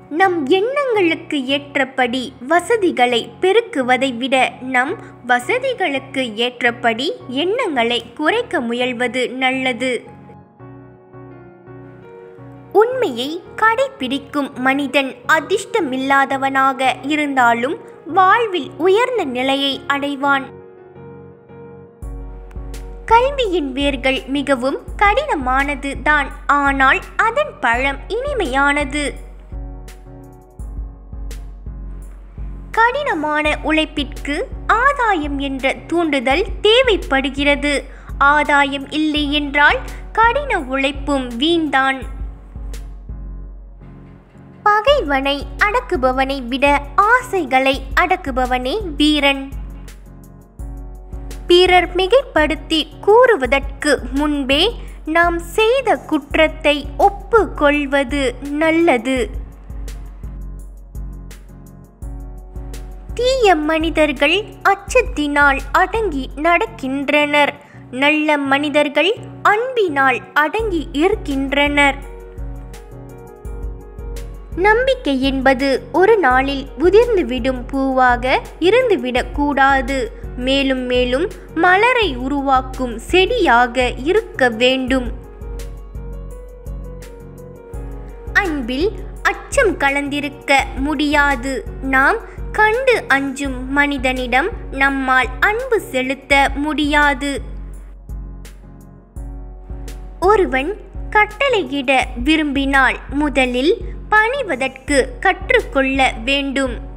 நம் எண்ணங்களுக்கு ஏற்றபடி வசதிகளை பெருக்குவதை விட நம் வசதிகளுக்கு ஏற்றபடி எண்ணங்களை குறைக்க முயல்வது நல்லது உண்மையை கடைபிடிக்கும் மனிதன் அதிர்ஷ்டமில்லாதவனாக இருந்தாலும் வாழ்வில் உயர்ந்த நிலையை அடைவான் கல்வியின் வேர்கள் மிகவும் கடினமானது தான் ஆனால் அதன் பழம் இனிமையானது கடினமான உழைப்பிற்கு ஆதாயம் என்ற தூண்டுதல் தேவைப்படுகிறது ஆதாயம் இல்லை என்றால் கடின உழைப்பும் வீண்தான் பகைவனை அடக்குபவனை விட ஆசைகளை அடக்குபவனே வீரன் பிறர் மிகைப்படுத்தி கூறுவதற்கு முன்பே நாம் செய்த குற்றத்தை ஒப்புக்கொள்வது நல்லது தீய மனிதர்கள் அச்சத்தினால் அடங்கி நடக்கின்றனர் நல்ல மனிதர்கள் அன்பினால் அடங்கி இருக்கின்றனர் நம்பிக்கை என்பது ஒரு நாளில் உதிர்ந்துவிடும் பூவாக இருந்துவிடக் கூடாது மேலும் மேலும் மலரை உருவாக்கும் செடியாக இருக்க வேண்டும் அன்பில் அச்சம் கலந்திருக்க முடியாது நாம் கண்டு அஞ்சும் மனிதனிடம் நம்மால் அன்பு செலுத்த முடியாது ஒருவன் கட்டளையிட விரும்பினால் முதலில் பணிவதற்கு கற்றுக்கொள்ள வேண்டும்